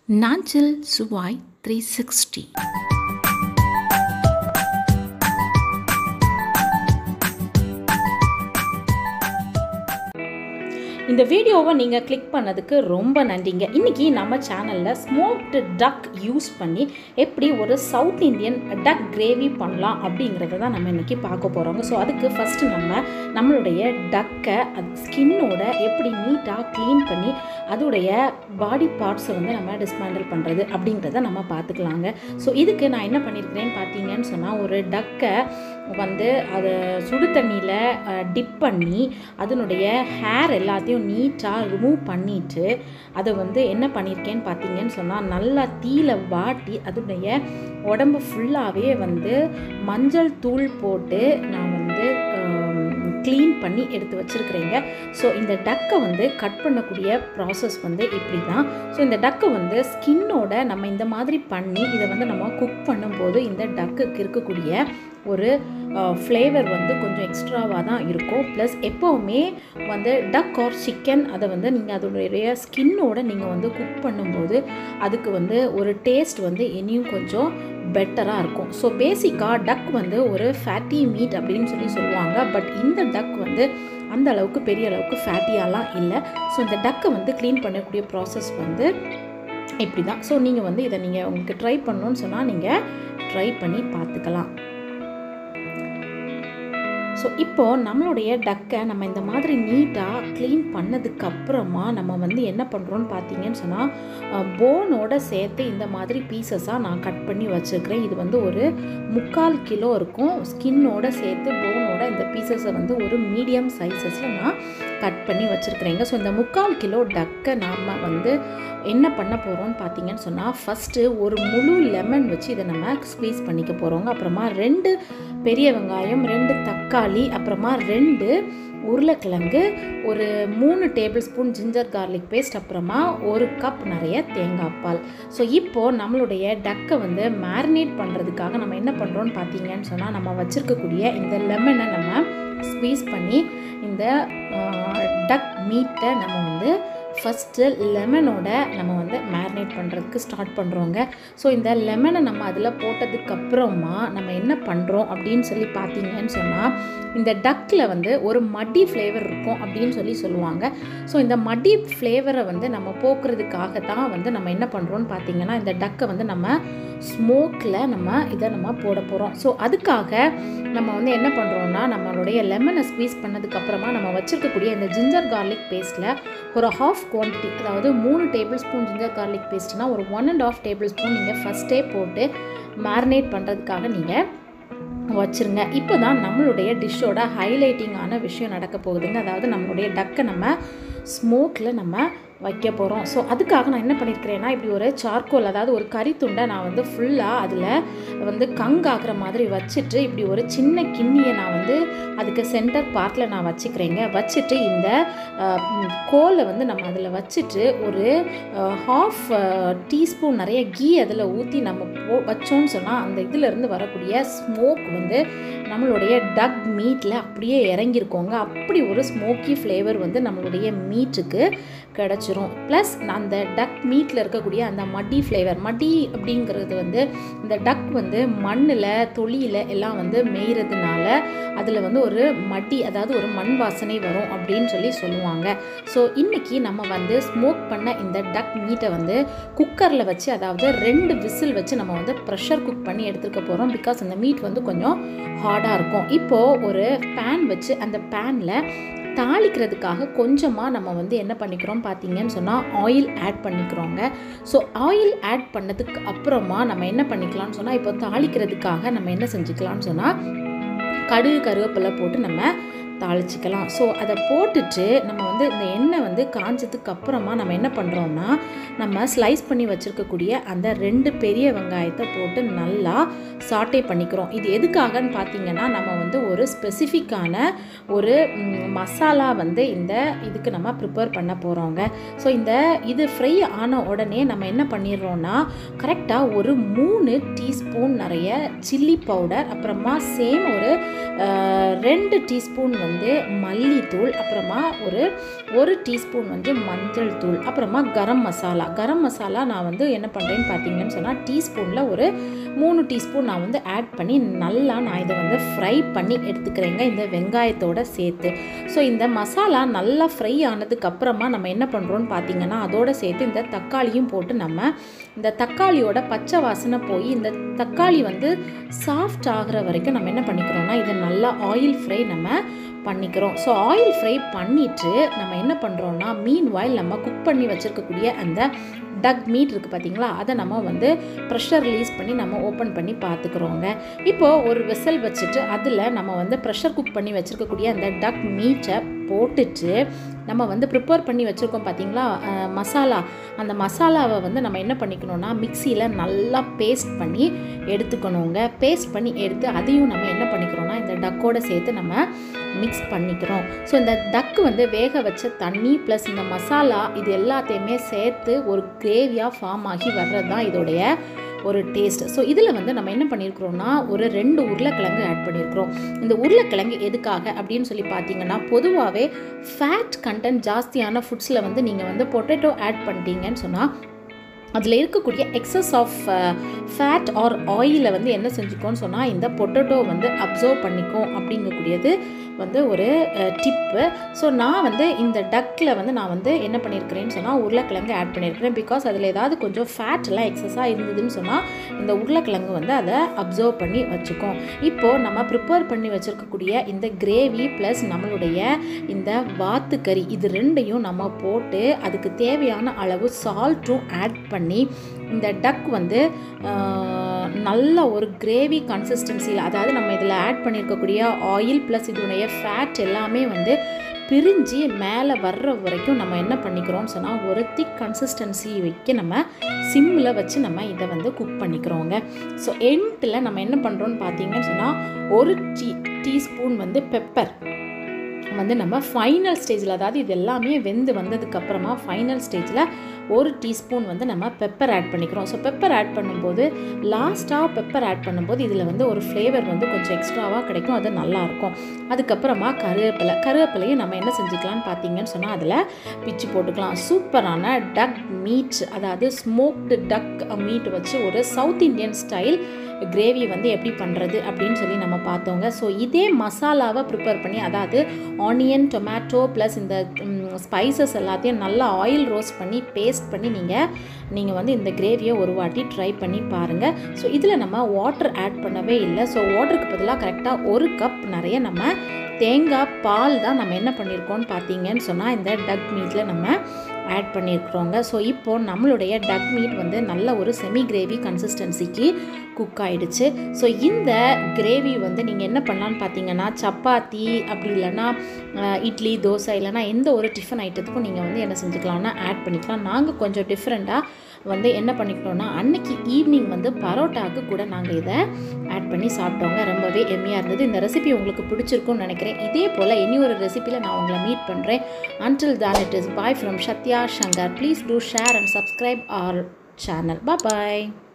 Nanjil சுவாய் three sixty இந்த வீடியோவை நீங்கள் கிளிக் பண்ணதுக்கு ரொம்ப நன்றிங்க இன்றைக்கி நம்ம சேனலில் ஸ்மோக்டு டக் யூஸ் பண்ணி எப்படி ஒரு சவுத் இந்தியன் டக் கிரேவி பண்ணலாம் அப்படிங்கிறத தான் நம்ம இன்றைக்கி பார்க்க போகிறோங்க ஸோ அதுக்கு ஃபஸ்ட்டு நம்ம நம்மளுடைய டக்கை அது ஸ்கின்னோட எப்படி நீட்டாக க்ளீன் பண்ணி அதோடைய பாடி பார்ட்ஸை வந்து நம்ம டிஸ்மேண்டில் பண்ணுறது அப்படிங்கிறத நம்ம பார்த்துக்கலாங்க ஸோ இதுக்கு நான் என்ன பண்ணியிருக்கிறேன்னு பார்த்தீங்கன்னு சொன்னால் ஒரு டக்கை வந்து அதை சுடு தண்ணியில் டிப் பண்ணி அதனுடைய ஹேர் எல்லாத்தையும் நீட்டாக ரிமூவ் பண்ணிவிட்டு அதை வந்து என்ன பண்ணியிருக்கேன்னு பார்த்தீங்கன்னு சொன்னால் நல்லா தீயில வாட்டி அதனுடைய உடம்பு ஃபுல்லாகவே வந்து மஞ்சள் தூள் போட்டு நான் வந்து க்ளீன் பண்ணி எடுத்து வச்சுருக்கிறேங்க ஸோ இந்த டக்கை வந்து கட் பண்ணக்கூடிய ப்ராசஸ் வந்து இப்படி தான் ஸோ இந்த டக்கை வந்து ஸ்கின்னோட நம்ம இந்த மாதிரி பண்ணி இதை வந்து நம்ம குக் பண்ணும்போது இந்த டக்குக்கு இருக்கக்கூடிய ஒரு ஃப்ளேவர் வந்து கொஞ்சம் எக்ஸ்ட்ராவாக தான் இருக்கும் ப்ளஸ் எப்போவுமே வந்து டக் ஆர் சிக்கன் அதை வந்து நீங்கள் அதோடைய ஸ்கின்னோட நீங்கள் வந்து குக் பண்ணும்போது அதுக்கு வந்து ஒரு டேஸ்ட் வந்து இனியும் கொஞ்சம் பெட்டராக இருக்கும் ஸோ பேசிக்காக டக் வந்து ஒரு ஃபேட்டி மீட் அப்படின்னு சொல்லி சொல்லுவாங்க பட் இந்த டக் வந்து அந்த அளவுக்கு பெரிய அளவுக்கு ஃபேட்டியாலாம் இல்லை ஸோ இந்த டக்கை வந்து க்ளீன் பண்ணக்கூடிய ப்ராசஸ் வந்து இப்படி தான் ஸோ நீங்கள் வந்து இதை நீங்கள் உங்களுக்கு ட்ரை பண்ணணுன்னு சொன்னால் நீங்கள் ட்ரை பண்ணி பார்த்துக்கலாம் ஸோ இப்போது நம்மளுடைய டக்கை நம்ம இந்த மாதிரி நீட்டாக க்ளீன் பண்ணதுக்கப்புறமா நம்ம வந்து என்ன பண்ணுறோன்னு பார்த்தீங்கன்னு சொன்னால் போனோட சேர்த்து இந்த மாதிரி பீசஸாக நான் கட் பண்ணி வச்சுருக்கிறேன் இது வந்து ஒரு முக்கால் கிலோ இருக்கும் ஸ்கின்னோட சேர்த்து போனோட இந்த பீசஸை வந்து ஒரு மீடியம் சைஸஸில் நான் கட் பண்ணி வச்சுருக்கிறேங்க ஸோ இந்த முக்கால் கிலோ டக்கை நாம் வந்து என்ன பண்ண போகிறோம்னு பார்த்தீங்கன்னு சொன்னால் ஃபஸ்ட்டு ஒரு முழு லெமன் வச்சு இதை நம்ம ஸ்க்வீஸ் பண்ணிக்க போகிறோங்க அப்புறமா ரெண்டு பெரிய வெங்காயம் ரெண்டு தக்காளி அப்புறமா ரெண்டு உருளைக்கிழங்கு ஒரு மூணு table spoon ginger garlic paste அப்புறமா ஒரு கப் நிறைய தேங்காய் பால் ஸோ இப்போது நம்மளுடைய டக்கை வந்து மேரினேட் பண்ணுறதுக்காக நம்ம என்ன பண்ணுறோன்னு பார்த்தீங்கன்னு சொன்னால் நம்ம வச்சுருக்கக்கூடிய இந்த லெமனை நம்ம ஸ்க்வீஸ் பண்ணி இந்த டக் மீட்டை நம்ம வந்து ஃபஸ்ட்டு லெமனோட நம்ம வந்து மேரினேட் பண்ணுறதுக்கு ஸ்டார்ட் பண்ணுறோங்க ஸோ இந்த லெமனை நம்ம அதில் போட்டதுக்கப்புறமா நம்ம என்ன பண்ணுறோம் அப்படின்னு சொல்லி பார்த்தீங்கன்னு சொன்னால் இந்த டக்கில் வந்து ஒரு மடி ஃப்ளேவர் இருக்கும் அப்படின்னு சொல்லி சொல்லுவாங்க ஸோ இந்த மடி ஃப்ளேவரை வந்து நம்ம போக்குறதுக்காக தான் வந்து நம்ம என்ன பண்ணுறோன்னு பார்த்தீங்கன்னா இந்த டக்கை வந்து நம்ம ஸ்மோக்கில் நம்ம இதை நம்ம போட போகிறோம் ஸோ அதுக்காக நம்ம வந்து என்ன பண்ணுறோன்னா நம்மளுடைய லெமனை ஸ்க்வீஸ் பண்ணதுக்கப்புறமா நம்ம வச்சுருக்கக்கூடிய இந்த ஜிஞ்சர் கார்லிக் பேஸ்ட்டில் ஒரு ஹாஃப் குவான்டிட்டி அதாவது மூணு டேபிள் ஸ்பூன் ஜிஞ்சர் கார்லிக் பேஸ்ட்னால் ஒரு one and half table spoon நீங்கள் ஃபஸ்ட்டே போட்டு மேரினேட் பண்ணுறதுக்காக நீங்கள் வச்சுருங்க இப்போ தான் நம்மளுடைய டிஷ்ஷோட ஹைலைட்டிங்கான விஷயம் நடக்க போகுதுங்க அதாவது நம்மளுடைய டக்கை நம்ம ஸ்மோக்கில் நம்ம வைக்க போகிறோம் ஸோ அதுக்காக நான் என்ன பண்ணியிருக்கிறேன்னா இப்படி ஒரு சார்கோல் அதாவது ஒரு கறித்துண்டை நான் வந்து ஃபுல்லாக அதில் வந்து கங்காகிற மாதிரி வச்சுட்டு இப்படி ஒரு சின்ன கிண்ணியை நான் வந்து அதுக்கு சென்டர் பார்ட்டில் நான் வச்சுக்கிறேங்க வச்சுட்டு இந்த கோலை வந்து நம்ம அதில் வச்சுட்டு ஒரு ஹாஃப் டீஸ்பூன் நிறைய கீ அதில் ஊற்றி நம்ம போ வச்சோன்னு சொன்னால் அந்த இதிலேருந்து வரக்கூடிய ஸ்மோக் வந்து நம்மளுடைய டக் மீட்டில் அப்படியே இறங்கியிருக்கோங்க அப்படி ஒரு ஸ்மோக்கி ஃப்ளேவர் வந்து நம்மளுடைய மீட்டுக்கு கிடச்சிரும் ப்ளஸ் அந்த டக் மீட்டில் இருக்கக்கூடிய அந்த மட்டி ஃப்ளேவர் மட்டி அப்படிங்கிறது வந்து இந்த டக் வந்து மண்ணில் தொழியில் எல்லாம் வந்து மேய்கிறதுனால அதில் வந்து ஒரு மட்டி அதாவது ஒரு மண் வாசனை வரும் அப்படின்னு சொல்லி சொல்லுவாங்க ஸோ இன்றைக்கி நம்ம வந்து ஸ்மோக் பண்ண இந்த டக் மீட்டை வந்து குக்கரில் வச்சு அதாவது ரெண்டு விசில் வச்சு நம்ம வந்து ப்ரெஷர் குக் பண்ணி எடுத்துக்க போகிறோம் பிகாஸ் அந்த மீட் வந்து கொஞ்சம் ஹார்டாக இருக்கும் இப்போது ஒரு பேன் வச்சு அந்த பேனில் தாளிக்கிறதுக்காக கொஞ்சமாக நம்ம வந்து என்ன பண்ணிக்கிறோம் பார்த்தீங்கன்னு சொன்னால் ஆயில் ஆட் பண்ணிக்கிறோங்க ஸோ ஆயில் ஆட் பண்ணதுக்கு அப்புறமா நம்ம என்ன பண்ணிக்கலாம்னு சொன்னால் இப்போ தாளிக்கிறதுக்காக நம்ம என்ன செஞ்சுக்கலாம்னு சொன்னால் கடுகு கருவேப்பிலை போட்டு நம்ம தாளிச்சிக்கலாம் ஸோ அதை போட்டுட்டு நம்ம வந்து இந்த எண்ணெய் வந்து காஞ்சதுக்கு அப்புறமா நம்ம என்ன பண்ணுறோம்னா நம்ம ஸ்லைஸ் பண்ணி வச்சுருக்கக்கூடிய அந்த ரெண்டு பெரிய வெங்காயத்தை போட்டு நல்லா சாட்டே பண்ணிக்கிறோம் இது எதுக்காகன்னு பார்த்தீங்கன்னா நம்ம வந்து ஒரு ஸ்பெசிஃபிக்கான ஒரு மசாலா வந்து இந்த இதுக்கு நம்ம ப்ரிப்பேர் பண்ண போகிறோங்க ஸோ இந்த இது ஃப்ரை ஆன உடனே நம்ம என்ன பண்ணிடுறோன்னா கரெக்டாக ஒரு மூணு டீஸ்பூன் நிறைய சில்லி பவுடர் அப்புறமா சேம் ஒரு ரெண்டு டீஸ்பூன் வந்து வந்து மல்லித்தூள் அப்புறமா ஒரு ஒரு டீஸ்பூன் வந்து மஞ்சள் தூள் அப்புறமா கரம் மசாலா கரம் மசாலா நான் வந்து என்ன பண்ணுறேன்னு பார்த்தீங்கன்னு சொன்னால் டீஸ்பூனில் ஒரு மூணு டீஸ்பூன் நான் வந்து ஆட் பண்ணி நல்லா நான் இதை வந்து ஃப்ரை பண்ணி எடுத்துக்கிறேங்க இந்த வெங்காயத்தோட சேர்த்து ஸோ இந்த மசாலா நல்லா ஃப்ரை ஆனதுக்கப்புறமா நம்ம என்ன பண்ணுறோன்னு பார்த்தீங்கன்னா அதோட சேர்த்து இந்த தக்காளியும் போட்டு நம்ம இந்த தக்காளியோட பச்சை வாசனை போய் இந்த தக்காளி வந்து சாஃப்ட் ஆகிற வரைக்கும் நம்ம என்ன பண்ணிக்கிறோம்னா இதை நல்லா ஆயில் ஃப்ரை நம்ம பண்ணிக்கிறோம் ஸோ ஆயில் ஃப்ரை பண்ணிவிட்டு நம்ம என்ன பண்ணுறோம்னா மீன் வாயில் நம்ம குக் பண்ணி வச்சுருக்கக்கூடிய அந்த டக் மீட் இருக்குது பார்த்தீங்களா அதை நம்ம வந்து ப்ரெஷர் ரிலீஸ் பண்ணி நம்ம ஓப்பன் பண்ணி பார்த்துக்குறோங்க இப்போது ஒரு வெசல் வச்சுட்டு அதில் நம்ம வந்து ப்ரெஷர் குக் பண்ணி வச்சுருக்கக்கூடிய அந்த டக் மீட்டை போட்டுட்டு நம்ம வந்து ப்ரிப்பேர் பண்ணி வச்சுருக்கோம் பார்த்தீங்களா அஹ், மசாலா அந்த மசாலாவை வந்து நம்ம என்ன பண்ணிக்கணும்னா மிக்சியில் நல்லா பேஸ்ட் பண்ணி எடுத்துக்கணுங்க பேஸ்ட் பண்ணி எடுத்து அதையும் நம்ம என்ன பண்ணிக்கிறோம்னா இந்த டக்கோட சேர்த்து நம்ம மிக்ஸ் பண்ணிக்கிறோம் ஸோ இந்த டக்கு வந்து வேக வச்ச தண்ணி ப்ளஸ் இந்த மசாலா இது எல்லாத்தையுமே சேர்த்து ஒரு கிரேவியாக ஃபார்ம் ஆகி வர்றது தான் இதோடைய ஒரு டேஸ்ட் ஸோ இதில் வந்து நம்ம என்ன பண்ணியிருக்கிறோம்னா ஒரு ரெண்டு உருளைக்கிழங்கு ஆட் பண்ணியிருக்கிறோம் இந்த உருளைக்கிழங்கு எதுக்காக அப்படின்னு சொல்லி பார்த்தீங்கன்னா பொதுவாகவே ஃபேட் கண்டென்ட் ஜாஸ்தியான ஃபுட்ஸில் வந்து நீங்கள் வந்து பொட்டேட்டோ ஆட் பண்ணிட்டீங்கன்னு சொன்னால் அதில் இருக்கக்கூடிய எக்ஸஸ் ஆஃப் ஃபேட் ஆர் ஆயிலை வந்து என்ன செஞ்சுக்கோன்னு சொன்னால் இந்த பொட்டேட்டோ வந்து அப்சர்வ் பண்ணிக்கும் அப்படிங்கக்கூடியது வந்து ஒரு டிப்பு ஸோ நான் வந்து இந்த டக்கில் வந்து நான் வந்து என்ன பண்ணியிருக்கிறேன்னு சொன்னால் உருளைக்கிழங்கு ஆட் பண்ணியிருக்கிறேன் பிகாஸ் அதில் ஏதாவது கொஞ்சம் ஃபேட்லாம் எக்ஸஸாக இருந்ததுன்னு சொன்னால் இந்த உருளைக்கிழங்கு வந்து அதை அப்சர்வ் பண்ணி வச்சுக்கும் இப்போது நம்ம ப்ரிப்பேர் பண்ணி வச்சுருக்கக்கூடிய இந்த கிரேவி ப்ளஸ் நம்மளுடைய இந்த வாத்துக்கறி இது ரெண்டையும் நம்ம போட்டு அதுக்கு தேவையான அளவு சால்ட்டும் ஆட் பண்ணி இந்த டக் வந்து ஆஹ், நல்ல ஒரு கிரேவி கன்சிஸ்டன்சியில் அதாவது நம்ம இதில் ஆட் பண்ணியிருக்கக்கூடிய ஆயில் ப்ளஸ் இதனுடைய ஃபேட் எல்லாமே வந்து பிரிஞ்சு மேலே வர்ற வரைக்கும் நம்ம என்ன பண்ணிக்கிறோம்னு சொன்னால் ஒரு திக் கன்சிஸ்டன்சி வைக்க நம்ம சிம்மில் வச்சு நம்ம இதை வந்து குக் பண்ணிக்கிறோங்க ஸோ எண்டில் நம்ம என்ன பண்ணுறோம்னு பார்த்தீங்கன்னு சொன்னால் ஒரு டீ டீஸ்பூன் வந்து பெப்பர் வந்து நம்ம ஃபைனல் ஸ்டேஜில் அதாவது இது எல்லாமே வெந்து வந்ததுக்கப்புறமா ஃபைனல் ஸ்டேஜில் ஒரு டீஸ்பூன் வந்து நம்ம பெப்பர் ஆட் பண்ணிக்கிறோம் ஸோ பெப்பர் ஆட் பண்ணும்போது லாஸ்ட்டாக பெப்பர் ஆட் பண்ணும்போது இதில் வந்து ஒரு ஃப்ளேவர் வந்து கொஞ்சம் எக்ஸ்ட்ராவாக கிடைக்கும் அது நல்லாயிருக்கும் அதுக்கப்புறமா கருவேப்பிலை கருவேப்பிலையும் நம்ம என்ன செஞ்சுக்கலாம்னு பார்த்தீங்கன்னு சொன்னால் அதில் பிச்சு போட்டுக்கலாம் சூப்பரான டக் மீட் அதாவது ஸ்மோக்டு டக் மீட் வச்சு ஒரு சவுத் இந்தியன் ஸ்டைல் கிரேவி வந்து எப்படி பண்ணுறது அப்படின்னு சொல்லி நம்ம பார்த்தோங்க ஸோ இதே மசாலாவை ப்ரிப்பேர் பண்ணி அதாவது ஆனியன் டொமேட்டோ ப்ளஸ் இந்த ஸ்பைசஸ் எல்லாத்தையும் நல்லா ஆயில் ரோஸ்ட் பண்ணி பேஸ்ட் பண்ணி நீங்கள் நீங்கள் வந்து இந்த கிரேவியை ஒரு வாட்டி ட்ரை பண்ணி பாருங்கள் ஸோ இதில் நம்ம வாட்டர் ஆட் பண்ணவே இல்லை ஸோ வாட்டருக்கு பதிலாக கரெக்டாக ஒரு கப் நிறைய நம்ம தேங்காய் பால் தான் நம்ம என்ன பண்ணியிருக்கோம்னு பார்த்தீங்கன்னு சொன்னால் இந்த டக் மீட்டில் நம்ம ஆட் பண்ணியிருக்கிறோங்க ஸோ இப்போது நம்மளுடைய டக் மீட் வந்து நல்ல ஒரு செமி கிரேவி கன்சிஸ்டன்சிக்கு குக் ஆயிடுச்சு ஸோ இந்த கிரேவி வந்து நீங்கள் என்ன பண்ணலான்னு பார்த்தீங்கன்னா சப்பாத்தி அப்படி இல்லைன்னா அஹ், இட்லி தோசை இல்லைன்னா எந்த ஒரு டிஃபன் ஐட்டத்துக்கும் நீங்கள் வந்து என்ன செஞ்சுக்கலாம்னா ஆட் பண்ணிக்கலாம் நாங்கள் கொஞ்சம் டிஃப்ரெண்ட்டாக வந்து என்ன பண்ணிக்கிட்டோம்னா அன்னைக்கு ஈவினிங் வந்து பரோட்டாவுக்கு கூட நாங்கள் இதை ஆட் பண்ணி சாப்பிட்டோங்க ரொம்பவே எம்மியாக இருந்தது இந்த ரெசிபி உங்களுக்கு பிடிச்சிருக்கும்னு நினைக்கிறேன் இதே போல் இனி ஒரு ரெசிபியில் நான் உங்களை மீட் பண்ணுறேன் until then it is bye from Shatya Shankar please do share and subscribe our channel bye bye